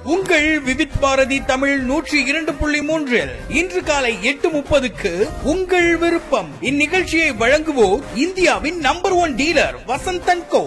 உங்கள் விவித் பாரதி தமிழ் நூற்றி இரண்டு புள்ளி மூன்றில் இன்று காலை எட்டு முப்பதுக்கு உங்கள் விருப்பம் இந்நிகழ்ச்சியை வழங்குவோர் இந்தியாவின் number one dealer Vasanthan co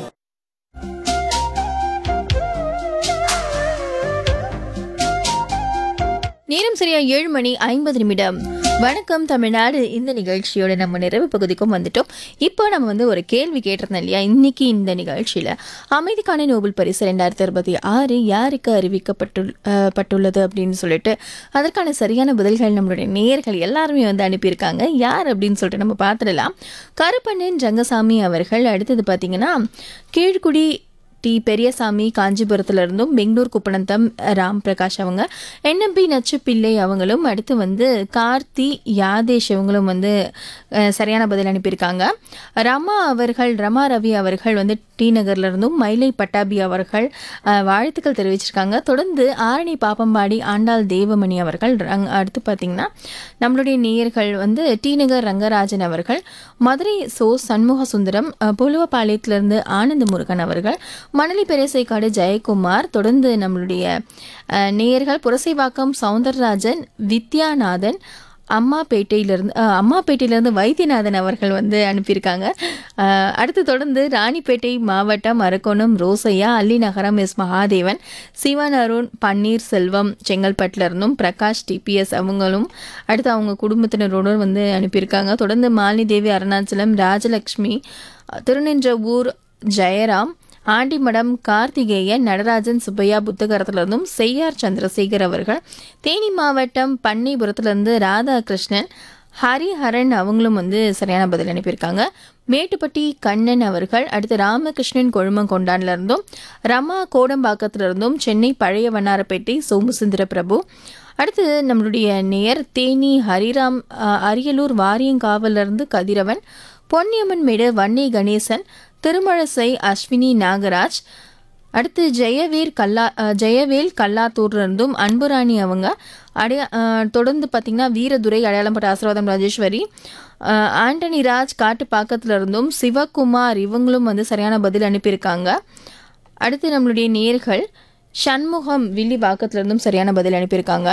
நேரம் சரியா ஏழு மணி ஐம்பது நிமிடம் வணக்கம் தமிழ்நாடு இந்த நிகழ்ச்சியோட நம்ம நிறைவு பகுதிக்கும் வந்துட்டோம் இப்போ நம்ம வந்து ஒரு கேள்வி கேட்டிருந்தோம் இல்லையா இன்னைக்கு இந்த நிகழ்ச்சியில் அமைதிக்கான நோபல் பரிசு ரெண்டாயிரத்தி அறுபத்தி ஆறு யாருக்கு அறிவிக்கப்பட்டு அஹ், பட்டுள்ளது அப்படின்னு சொல்லிட்டு அதற்கான சரியான பதில்கள் நம்மளுடைய நேயர்கள் எல்லாருமே வந்து அனுப்பியிருக்காங்க யார் அப்படின்னு சொல்லிட்டு நம்ம பார்த்துடலாம் கருப்பண்ணன் ரங்கசாமி அவர்கள் அடுத்தது பார்த்தீங்கன்னா கீழ்குடி டி பெரியசாமி காஞ்சிபுரத்துல இருந்தும் பெங்களூர் குப்பனந்தம் ராம் பிரகாஷ் அவங்க என்எம்பி நச்சு பிள்ளை அவங்களும் அடுத்து வந்து கார்த்தி யாதேஷ் இவங்களும் வந்து அஹ், சரியான பதில் அனுப்பியிருக்காங்க ரமா அவர்கள் ரமா ரவி அவர்கள் வந்து டி நகர்ல இருந்தும் மயிலை பட்டாபி அவர்கள் அஹ், வாழ்த்துக்கள் தெரிவிச்சிருக்காங்க தொடர்ந்து ஆரணி பாப்பம்பாடி ஆண்டாள் தேவமணி அவர்கள் ரங்- அடுத்து பார்த்தீங்கன்னா நம்மளுடைய நேயர்கள் வந்து டி நகர் ரங்கராஜன் அவர்கள் மதுரை சோ சண்முக சுந்தரம் அஹ், புலுவபாளையத்திலிருந்து ஆனந்த முருகன் அவர்கள் மணலி பெரேசைக்காடு ஜெயக்குமார் தொடர்ந்து நம்மளுடைய அஹ், நேயர்கள் புரசைவாக்கம் சவுந்தரராஜன் வித்யாநாதன் அம்மாப்பேட்டையிலிருந்து அஹ், அம்மாப்பேட்டையிலிருந்து வைத்தியநாதன் அவர்கள் வந்து அனுப்பியிருக்காங்க அஹ், அடுத்து தொடர்ந்து ராணிப்பேட்டை மாவட்டம் அரக்கோணம் ரோசையா அல்லி நகரம் எஸ் மகாதேவன் சிவன் அருண் பன்னீர் செல்வம் செங்கல்பட்டுல இருந்தும் பிரகாஷ் டிபிஎஸ் அவங்களும் அடுத்து அவங்க குடும்பத்தினரோடு வந்து அனுப்பியிருக்காங்க தொடர்ந்து மாலினி தேவி அருணாச்சலம் ராஜலக்ஷ்மி திருநின்றவூர் ஜெயராம் ஆண்டிமடம் கார்த்திகேயன் நடராஜன் சுப்பையா புத்தகரத்திலிருந்தும் செய்யார் சந்திரசேகர் அவர்கள் தேனி மாவட்டம் பண்ணைபுரத்திலிருந்து ராதாகிருஷ்ணன் ஹரிஹரன் அவங்களும் வந்து சரியான பதில் அனுப்பியிருக்காங்க மேட்டுப்பட்டி கண்ணன் அவர்கள் அடுத்து ராமகிருஷ்ணன் கொழுமங்கொண்டான்ல இருந்தும் ரமா கோடம்பாக்கத்துல இருந்தும் சென்னை பழைய வண்ணாரப்பேட்டை சோமுசுந்தர பிரபு அடுத்து நம்மளுடைய நேயர் தேனி ஹரிராம் அஹ், அரியலூர் வாரியங்காவில இருந்து கதிரவன் பொன்னியம்மன் மேடு வன்னி கணேசன் திருமழசை அஸ்வினி நாகராஜ் அடுத்து ஜெயவேர் கல்லா அஹ், ஜெயவேல் கல்லாத்தூர்ல இருந்தும் அன்புராணி அவங்க அடைய அஹ், தொடர்ந்து பார்த்தீங்கன்னா வீரதுரை அடையாளம்பட்ட ஆசீர்வாதம் ராஜேஸ்வரி அஹ், ஆண்டனி ராஜ் காட்டுப்பாக்கத்துல இருந்தும் சிவகுமார் இவங்களும் வந்து சரியான பதில் அனுப்பியிருக்காங்க அடுத்து நம்மளுடைய நேர்கள் சண்முகம் வில்லிவாக்கத்துல இருந்தும் சரியான பதில் அனுப்பியிருக்காங்க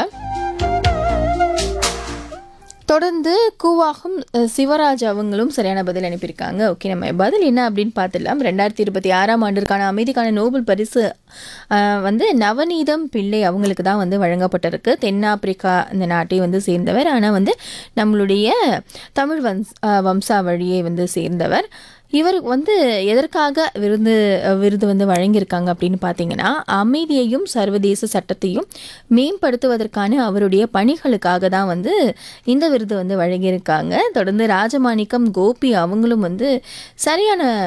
தொடர்ந்து கூவாகும் அஹ், சிவராஜ் அவங்களும் சரியான பதில் அனுப்பியிருக்காங்க ஓகே நம்ம பதில் என்ன அப்படின்னு பார்த்துடலாம் ரெண்டாயிரத்தி இருபத்தி ஆறாம் ஆண்டிற்கான அமைதிக்கான நோபல் பரிசு அஹ், வந்து நவநீதம் பிள்ளை அவங்களுக்கு தான் வந்து வழங்கப்பட்டிருக்கு தென்னாப்பிரிக்கா இந்த நாட்டை வந்து சேர்ந்தவர் ஆனால் வந்து நம்மளுடைய தமிழ் வம்ஸ் அஹ், வம்சாவழியை வந்து சேர்ந்தவர் இவர் வந்து எதற்காக விருது விருது வந்து வழங்கியிருக்காங்க அப்படின்னு பார்த்தீங்கன்னா அமைதியையும் சர்வதேச சட்டத்தையும் மேம்படுத்துவதற்கான அவருடைய பணிகளுக்காக தான் வந்து இந்த விருது வந்து வழங்கியிருக்காங்க தொடர்ந்து ராஜமாணிக்கம் கோபி அவங்களும் வந்து சரியான